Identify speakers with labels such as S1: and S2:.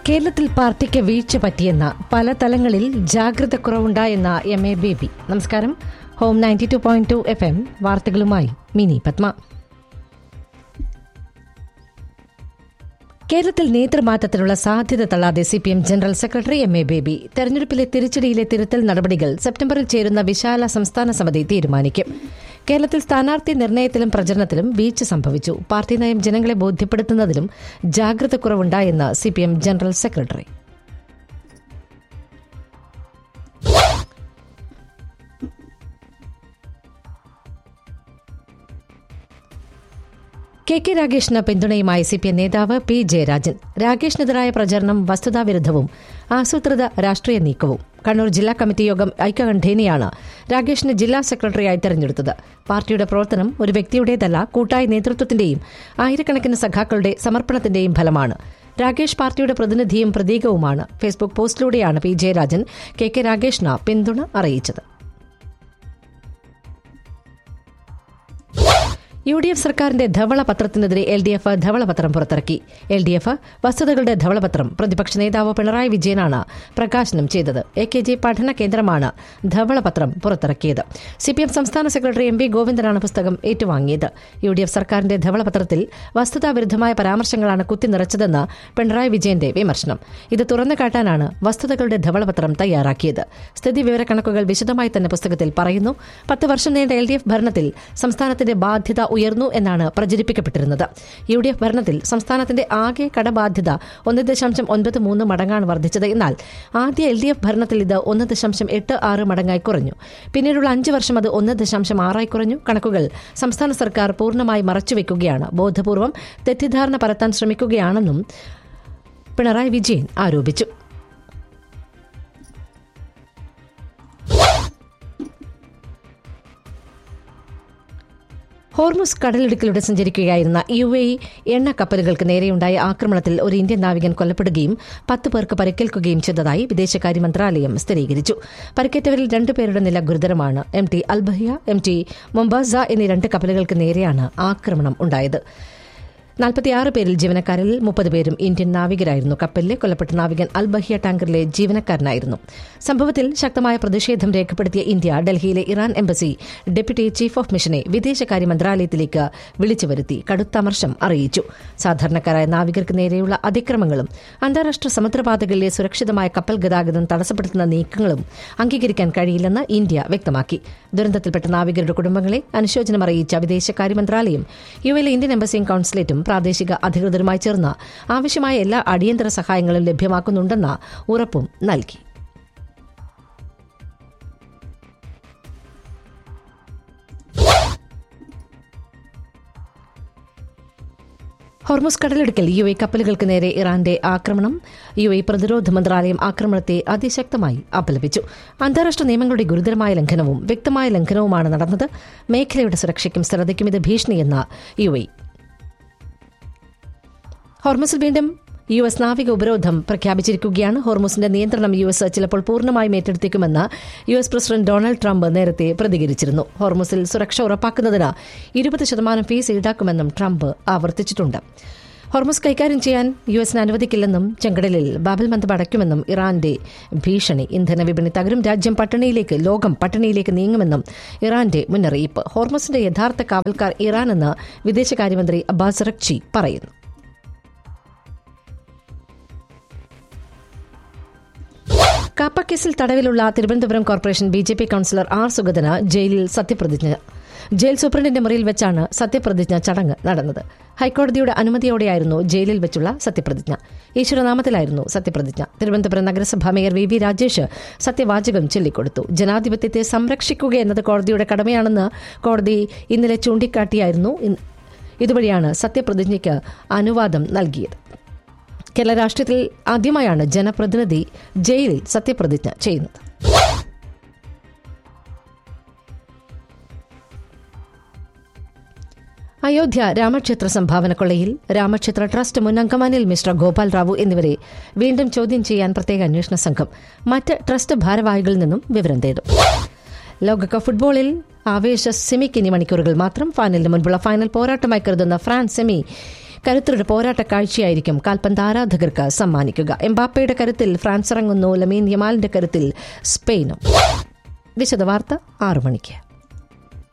S1: കേരളത്തിൽ പാർട്ടിക്ക് വീഴ്ച പറ്റിയെന്ന പല തലങ്ങളിൽ ജാഗ്രത കുറവുണ്ടായെന്ന എം എ ബേബി നമസ്കാരം ഹോം ninety two point two F M വാർത്തകളുമായി മിനി പത്മ കേരളത്തിൽ നേതൃമാറ്റത്തിനുള്ള സാധ്യത തള്ളാതെ C P M general secretary M A Baby തെരഞ്ഞെടുപ്പിലെ തിരിച്ചടിയിലെ തിരുത്തൽ നടപടികൾ സെപ്റ്റംബറിൽ ചേരുന്ന വിശാല സംസ്ഥാന സമിതി തീരുമാനിക്കും കേരളത്തിൽ സ്ഥാനാർത്ഥി നിർണയത്തിലും പ്രചരണത്തിലും വീഴ്ച സംഭവിച്ചു പാർട്ടി നയം ജനങ്ങളെ ബോധ്യപ്പെടുത്തുന്നതിലും ജാഗ്രത കുറവുണ്ടായെന്ന് C P M general secretary K K രാഗേഷിന് പിന്തുണയുമായി സി പി എം നേതാവ് പി ജയരാജൻ രാഗേഷിനെതിരായ പ്രചരണം വസ്തുതാവിരുദ്ധവും ആസൂത്രിത രാഷ്ട്രീയ നീക്കവും കണ്ണൂർ ജില്ലാ കമ്മിറ്റി യോഗം ഐക്യകണ്ഠേനയാണ് രാഗേഷിനെ ജില്ലാ സെക്രട്ടറിയായി തെരഞ്ഞെടുത്തത് പാർട്ടിയുടെ പ്രവർത്തനം ഒരു വ്യക്തിയുടേതല്ല കൂട്ടായ നേതൃത്വത്തിന്റെയും ആയിരക്കണക്കിന് സഖാക്കളുടെ സമർപ്പണത്തിന്റെയും ഫലമാണ് രാഗേഷ് പാർട്ടിയുടെ പ്രതിനിധിയും പ്രതീകവുമാണ് ഫേസ്ബുക്ക് പോസ്റ്റിലൂടെയാണ് പി ജയരാജൻ കെ കെ രാഗേഷിന് പിന്തുണ അറിയിച്ചത് യു ഡി എഫ് സർക്കാരിന്റെ ധവളപത്രത്തിനെതിരെ എൽ ഡി എഫ് ധവളപത്രം പുറത്തിറക്കി എൽ ഡി എഫ് വസ്തുതകളുടെ ധവളപത്രം പ്രതിപക്ഷ നേതാവ് പിണറായി വിജയനാണ് പ്രകാശനം ചെയ്തത് എ കെ ജി പഠന കേന്ദ്രമാണ് ധവളപത്രം പുറത്തിറക്കിയത് സി പി എം സംസ്ഥാന സെക്രട്ടറി എം വി ഗോവിന്ദനാണ് പുസ്തകം ഏറ്റുവാങ്ങിയത് യു ഡി എഫ് സർക്കാരിന്റെ ധവളപത്രത്തിൽ വസ്തുതാവിരുദ്ധമായ പരാമർശങ്ങളാണ് കുത്തിനിറച്ചതെന്ന് പിണറായി വിജയന്റെ വിമർശനം ഇത് തുറന്നു കാട്ടാനാണ് വസ്തുതകളുടെ ധവളപത്രം തയ്യാറാക്കിയത് സ്ഥിതി വിവരക്കണക്കുകൾ വിശദമായി തന്നെ പുസ്തകത്തിൽ പറയുന്നു പത്ത് വർഷം നീണ്ട എൽ ഡി എഫ് ഭരണത്തിൽ സംസ്ഥാനത്തിന്റെ ബാധ്യത ഉയർന്നു എന്നാണ് പ്രചരിപ്പിക്കപ്പെട്ടിരുന്നത് യു ഡി എഫ് ഭരണത്തിൽ സംസ്ഥാനത്തിന്റെ ആകെ കടബാധ്യത ഒന്ന് ദശാംശം ഒൻപത് മൂന്ന് മടങ്ങാണ് വർദ്ധിച്ചത് എന്നാൽ ആദ്യ എൽ ഡി എഫ് ഭരണത്തിൽ ഇത് ഒന്ന് ദശാംശം എട്ട് ആറ് മടങ്ങായി കുറഞ്ഞു പിന്നീടുള്ള അഞ്ച് വർഷം അത് ഒന്ന് ദശാംശം ആറായി കുറഞ്ഞു കണക്കുകൾ സംസ്ഥാന സർക്കാർ പൂർണ്ണമായി മറച്ചുവെക്കുകയാണ് ബോധപൂർവം തെറ്റിദ്ധാരണ പരത്താൻ ശ്രമിക്കുകയാണെന്നും പിണറായി വിജയൻ ആരോപിച്ചു ഹോർമുസ് കടലിടുക്കിലൂടെ സഞ്ചരിക്കുകയായിരുന്ന യു എ ഇ എണ്ണ കപ്പലുകൾക്ക് നേരെയുണ്ടായ ആക്രമണത്തിൽ ഒരു ഇന്ത്യൻ നാവികൻ കൊല്ലപ്പെടുകയും പത്ത് പേർക്ക് പരിക്കേൽക്കുകയും ചെയ്തതായി വിദേശകാര്യ മന്ത്രാലയം സ്ഥിരീകരിച്ചു പരിക്കേറ്റവരിൽ രണ്ടുപേരുടെ നില ഗുരുതരമാണ് M T Albahia M T Mombasa എന്നീ രണ്ട് കപ്പലുകൾക്ക് നേരെയാണ് ആക്രമണം ഉണ്ടായത് നാൽപ്പത്തിയാറ് പേരിൽ ജീവനക്കാരിൽ മുപ്പത് പേരും ഇന്ത്യൻ നാവികരായിരുന്നു കപ്പലിലെ കൊല്ലപ്പെട്ട നാവികൻ അൽബഹിയ ടാങ്കറിലെ ജീവനക്കാരനായിരുന്നു സംഭവത്തിൽ ശക്തമായ പ്രതിഷേധം രേഖപ്പെടുത്തിയ ഇന്ത്യ ഡൽഹിയിലെ Iran embassy deputy chief of മിഷനെ വിദേശകാര്യ മന്ത്രാലയത്തിലേക്ക് വിളിച്ചു വരുത്തി കടുത്ത അമർഷം അറിയിച്ചു സാധാരണക്കാരായ നാവികർക്ക് നേരെയുള്ള അതിക്രമങ്ങളും അന്താരാഷ്ട്ര സമുദ്രപാതകളിലെ സുരക്ഷിതമായ കപ്പൽ ഗതാഗതം തടസ്സപ്പെടുത്തുന്ന നീക്കങ്ങളും അംഗീകരിക്കാൻ കഴിയില്ലെന്ന് ഇന്ത്യ വ്യക്തമാക്കി ദുരന്തത്തിൽപ്പെട്ട നാവികരുടെ കുടുംബങ്ങളെ അനുശോചനം അറിയിച്ച വിദേശകാര്യ മന്ത്രാലയം യു എയിലെ ഇന്ത്യൻ എംബസിയും കൌൺസിലേറ്റും പ്രാദേശിക അധികൃതരുമായി ചേർന്ന് ആവശ്യമായ എല്ലാ അടിയന്തര സഹായങ്ങളും ലഭ്യമാക്കുന്നുണ്ടെന്ന ഉറപ്പും നൽകി ഹോർമുസ് കടലിടുക്കൽ യു എ കപ്പലുകൾക്ക് നേരെ ഇറാന്റെ ആക്രമണം യു എ പ്രതിരോധ മന്ത്രാലയം ആക്രമണത്തെ അതിശക്തമായി അപലപിച്ചു അന്താരാഷ്ട്ര നിയമങ്ങളുടെ ഗുരുതരമായ ലംഘനവും വ്യക്തമായ ലംഘനവുമാണ് നടന്നത് മേഖലയുടെ സുരക്ഷയ്ക്കും സ്ഥിരതയ്ക്കും ഇത് ഭീഷണിയെന്ന് യു എ ഹോർമുസിൽ വീണ്ടും യു എസ് നാവിക ഉപരോധം പ്രഖ്യാപിച്ചിരിക്കുകയാണ് ഹോർമുസിന്റെ നിയന്ത്രണം യു എസ് ചിലപ്പോൾ പൂർണ്ണമായും ഏറ്റെടുത്തേക്കുമെന്ന് U S president Donald Trump നേരത്തെ പ്രതികരിച്ചിരുന്നു ഹോർമുസിൽ സുരക്ഷ ഉറപ്പാക്കുന്നതിന് ഇരുപത് ശതമാനം ഫീസ് ഈടാക്കുമെന്നും ട്രംപ് ആവർത്തിച്ചിട്ടുണ്ട് ഹോർമുസ് കൈകാര്യം ചെയ്യാൻ യു എസിന് അനുവദിക്കില്ലെന്നും ചെങ്കടലിൽ ബാബൽ മന്ദം അടയ്ക്കുമെന്നും ഇറാന്റെ ഭീഷണി ഇന്ധന വിപണി തകരും രാജ്യം പട്ടിണിയിലേക്ക് ലോകം പട്ടിണിയിലേക്ക് നീങ്ങുമെന്നും ഇറാന്റെ മുന്നറിയിപ്പ് ഹോർമുസിന്റെ യഥാർത്ഥ കാവൽക്കാർ ഇറാനെന്ന് വിദേശകാര്യമന്ത്രി അബ്ബാസ് റക്ചി പറയുന്നു കാപ്പ കേസിൽ തടവിലുള്ള Thiruvananthapuram corporation B J P councillor R സുഗതന് ജയിലിൽ സത്യപ്രതിജ്ഞ ജയിൽ സൂപ്രണ്ടിന്റെ മുറിയിൽ വെച്ചാണ് സത്യപ്രതിജ്ഞ ചടങ്ങ് നടന്നത് ഹൈക്കോടതിയുടെ അനുമതിയോടെയായിരുന്നു ജയിലിൽ വെച്ചുള്ള സത്യപ്രതിജ്ഞ ഈശ്വരനാമത്തിലായിരുന്നു സത്യപ്രതിജ്ഞ തിരുവനന്തപുരം നഗരസഭാ മേയർ വി വി രാജേഷ് സത്യവാചകം ചൊല്ലിക്കൊടുത്തു ജനാധിപത്യത്തെ സംരക്ഷിക്കുക എന്നത് കോടതിയുടെ കടമയാണെന്ന് കോടതി ഇന്നലെ ചൂണ്ടിക്കാട്ടിയായിരുന്നു ഇതുവഴിയാണ് സത്യപ്രതിജ്ഞയ്ക്ക് അനുവാദം നൽകിയത് കേരള രാഷ്ട്രീയത്തിൽ ആദ്യമായാണ് ജനപ്രതിനിധി ജയിലിൽ സത്യപ്രതിജ്ഞ ചെയ്യുന്നത് അയോധ്യ രാമക്ഷേത്ര സംഭാവന കൊള്ളയിൽ രാമക്ഷേത്ര ട്രസ്റ്റ് മുൻ അംഗം അനിൽ മിശ്ര ഗോപാൽ റാവു എന്നിവരെ വീണ്ടും ചോദ്യം ചെയ്യാൻ പ്രത്യേക അന്വേഷണ സംഘം മറ്റ് ട്രസ്റ്റ് ഭാരവാഹികളിൽ നിന്നും വിവരം തേടും ലോകകപ്പ് ഫുട്ബോളിൽ ആവേശ സെമിക്ക് ഇനി മണിക്കൂറുകൾ മാത്രം ഫൈനലിന് മുൻപുള്ള ഫൈനൽ പോരാട്ടമായി കരുതുന്ന ഫ്രാൻസ് സെമി കരുത്തരുടെ പോരാട്ട കാഴ്ചയായിരിക്കും കാൽപന്ത് ആരാധകർക്ക് സമ്മാനിക്കുക എംബാപ്പയുടെ കരുത്തിൽ ഫ്രാൻസ് ഇറങ്ങുന്നു ലമീൻ യമാലിന്റെ കരുത്തിൽ സ്പെയിനും വിശദവാർത്ത ആറു മണിക്ക്